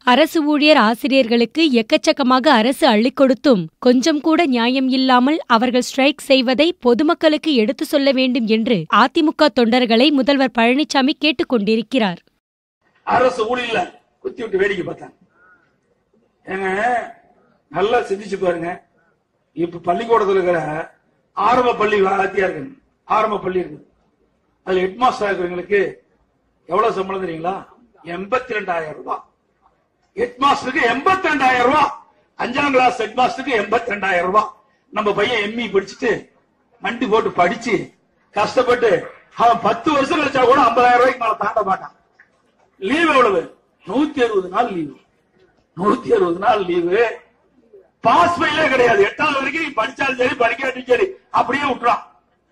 அரசு ஊழியர் ஆசிரியர்களுக்கு எக்கச்சக்கமாக அரசு அள்ளிக் கொடுத்தும் கொஞ்சம் கூட நியாயம் இல்லாமல் அவர்கள் ஸ்ட்ரைக் செய்வதை பொதுமக்களுக்கு எடுத்து சொல்ல வேண்டும் என்று அதிமுக தொண்டர்களை முதல்வர் பழனிசாமி கேட்டுக் கொண்டிருக்கிறார் அரசு ஊழியர்ல குத்தி விட்டு வேடிக்கை பார்த்தாங்க ஏங்க நல்லா சிந்திச்சு பாருங்க இப்ப பள்ளிக்கூடத்துல இருக்கிற ஆரம்ப பள்ளி வாத்தியார்கள் ஆரம்ப பள்ளி இருக்கு அதுல ஹெட் மாஸ்டர் இருக்கிறவங்களுக்கு எவ்வளவு சம்பளம் தெரியுங்களா எண்பத்தி ரெண்டாயிரம் ரூபாய் ஹெட் மாஸ்டருக்கு எண்பத்தி ரெண்டாயிரம் ரூபாய் அஞ்சாம் கிளாஸ் ஹெட் மாஸ்டருக்கு எண்பத்தி ரெண்டாயிரம் ரூபாய் நம்ம பையன் எம்இ படிச்சுட்டு மண்டி போட்டு படிச்சு கஷ்டப்பட்டு அவன் பத்து வருஷம் கழிச்சா கூட ஐம்பதாயிரம் ரூபாய்க்கு மேல தாண்ட மாட்டான் லீவ் எவ்வளவு நூத்தி அறுபது நாள் லீவு நூத்தி அறுபது நாள் லீவு பாஸ் ஃபெயிலே கிடையாது எட்டாவது வரைக்கும் நீ படிச்சாலும் சரி படிக்காட்டியும் சரி அப்படியே விட்டுறான்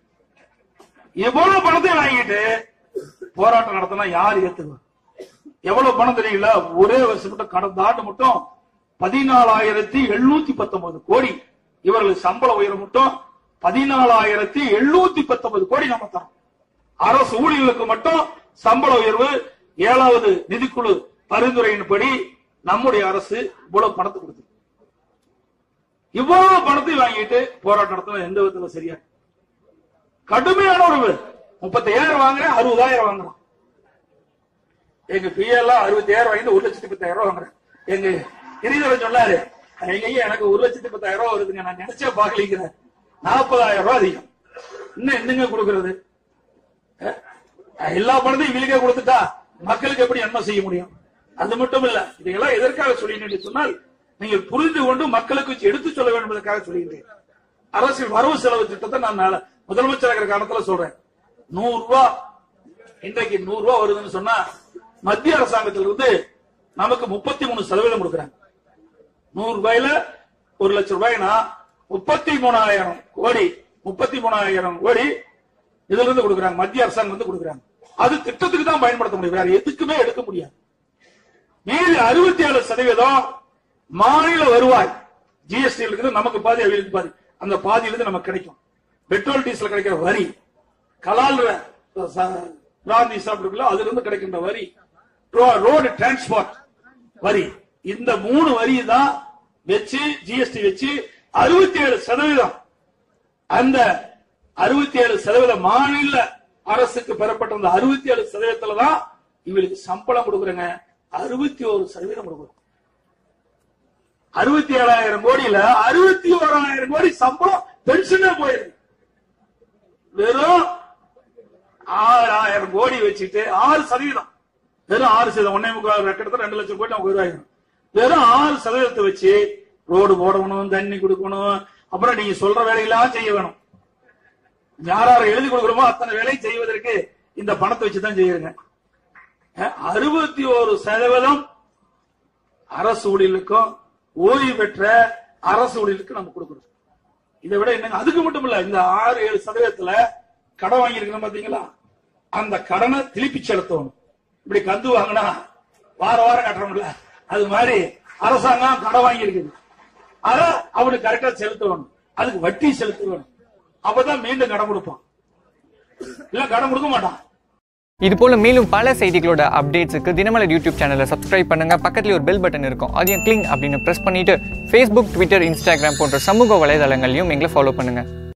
எவ்வளவு பணத்தை வாங்கிட்டு போராட்டம் நடத்தினா யார் ஏத்துக்குவா எவ்வளவு பணம் தெரியுங்களா ஒரே வருஷம் மட்டும் கடந்த ஆண்டு மட்டும் பதினாலாயிரத்தி எழுநூத்தி பத்தொன்பது கோடி இவர்களுக்கு சம்பள உயரம் மட்டும் பதினாலாயிரத்தி எழுநூத்தி பத்தொன்பது கோடி நம்ம தரோம் அரசு ஊழியர்களுக்கு மட்டும் சம்பள உயர்வு ஏழாவது நிதிக்குழு பரிந்துரையின்படி நம்முடைய அரசு இவ்வளவு பணத்தை கொடுத்து இவ்வளவு பணத்தை வாங்கிட்டு போராட்டம் நடத்தின எந்த விதத்துல சரியா கடுமையான ஒரு முப்பத்தாயிரம் வாங்குறேன் அறுபதாயிரம் வாங்குறான் எங்க பிஎல்லாம் அறுபத்தாயிரம் வாங்கிட்டு ஒரு லட்சத்தி பத்தாயிரம் ரூபாய் வாங்குறேன் எங்க கிரிதரன் சொன்னாரு எங்க ஐயா எனக்கு ஒரு லட்சத்தி பத்தாயிரம் ரூபாய் வருதுங்க நான் நினைச்சே பாக்கலிங்கிறேன் நாற்பதாயிரம் ரூபாய் அதிகம் இன்னும் என்னங்க கொடுக்கறது அஹ் எல்லா பணத்தையும் இவங்களுக்கே கொடுத்துட்டா மக்களுக்கு எப்படி நன்மை செய்ய முடியும் அது மட்டும் இல்ல இதையெல்லாம் எதற்காக சொல்லினேன் என்று சொன்னால் நீங்கள் புரிந்து கொண்டு மக்களுக்கு எடுத்து சொல்ல வேண்டும் என்பதற்காக சொல்லுகின்றேன் அரசியல் வரவு செலவு திட்டத்தை நான் நாளை முதலமைச்சர் இருக்கிற காலத்துல சொல்றேன் நூறு ரூபாய் இன்றைக்கு நூறு ரூபாய் வருதுன்னு சொன்னா மத்திய அரசாங்கத்திலிருந்து நமக்கு முப்பத்தி மூணு சதவீதம் கொடுக்குறாங்க நூறு ரூபாயில ஒரு லட்சம் ரூபாய்னா முப்பத்தி மூணாயிரம் கோடி முப்பத்தி மூணாயிரம் கோடி இதுல இருந்து கொடுக்குறாங்க மத்திய அரசாங்கம் வந்து கொடுக்குறாங்க அது திட்டத்துக்கு தான் பயன்படுத்த முடியும் வேற எதுக்குமே எடுக்க முடியாது மீதி அறுபத்தி ஏழு சதவீதம் மாநில வருவாய் ஜிஎஸ்டி இருக்குது நமக்கு பாதி அவங்களுக்கு பாதி அந்த பாதியிலிருந்து நமக்கு கிடைக்கும் பெட்ரோல் டீசல் கிடைக்கிற வரி கலால் பிராந்தி சாப்பிடுறதுல அதுல இருந்து கிடைக்கின்ற வரி ரோடு டிரான்ஸ்போர்ட் வரி இந்த மூணு வரி தான் வச்சு ஜிஎஸ்டி வச்சு அறுபத்தி ஏழு சதவீதம் அந்த அறுபத்தி ஏழு சதவீத மாநில அரசுக்கு பெறப்பட்ட அந்த அறுபத்தி ஏழு சதவீதத்துல தான் இவங்களுக்கு சம்பளம் கொடுக்குறேங்க அறுபத்தி ஒரு சதவீதம் கொடுக்குறோம் அறுபத்தி ஏழாயிரம் கோடியில அறுபத்தி ஓராயிரம் கோடி சம்பளம் பென்ஷனே போயிருக்கு வெறும் ஆறாயிரம் கோடி வச்சுட்டு ஆறு சதவீதம் வெறும் ஆறு சதவீதம் ஒன்னே முக்கால் கிட்டத்தட்ட ரெண்டு லட்சம் கோடி நமக்கு வருவாங்க வெறும் ஆறு சதவீதத்தை வச்சு ரோடு போடணும் தண்ணி கொடுக்கணும் அப்புறம் நீங்க சொல்ற வேலையெல்லாம் செய்ய வேணும் யார் யார் எழுதி கொடுக்குறோமோ அத்தனை வேலையும் செய்வதற்கு இந்த பணத்தை வச்சுதான் செய்யுங்க அறுபத்தி ஒரு சதவீதம் அரசு ஊழியர்களுக்கும் ஓய்வு பெற்ற அரசு ஊழியர்களுக்கு நம்ம கொடுக்கணும் இதை விட என்னங்க அதுக்கு மட்டும் இல்ல இந்த ஆறு ஏழு சதவீதத்துல கடன் வாங்கியிருக்கணும் பாத்தீங்களா அந்த கடனை திருப்பி செலுத்தணும் இப்படி கந்து வாங்கினா வார வாரம் கட்டணும்ல அது மாதிரி அரசாங்கம் கடன் வாங்கி இருக்குது அத அவனுக்கு கரெக்டா செலுத்தணும் அதுக்கு வட்டி செலுத்தணும் அப்பதான் மீண்டும் கடன் கொடுப்பான் இல்ல கடன் கொடுக்க மாட்டான் இது போல மேலும் பல செய்திகளோட அப்டேட்ஸுக்கு தினமலர் யூடியூப் சேனலை சப்ஸ்கிரைப் பண்ணுங்க பக்கத்துல ஒரு பெல் பட்டன் இருக்கும் அதையும் கிளிங் அப்படின்னு பிரஸ் பண்ணிட்டு ஃபேஸ்புக் ட்விட்டர் இன்ஸ்டாகிராம் போன்ற சமூக வலைதளங்களையும் எங்களை ஃபாலோ பண்ணுங்க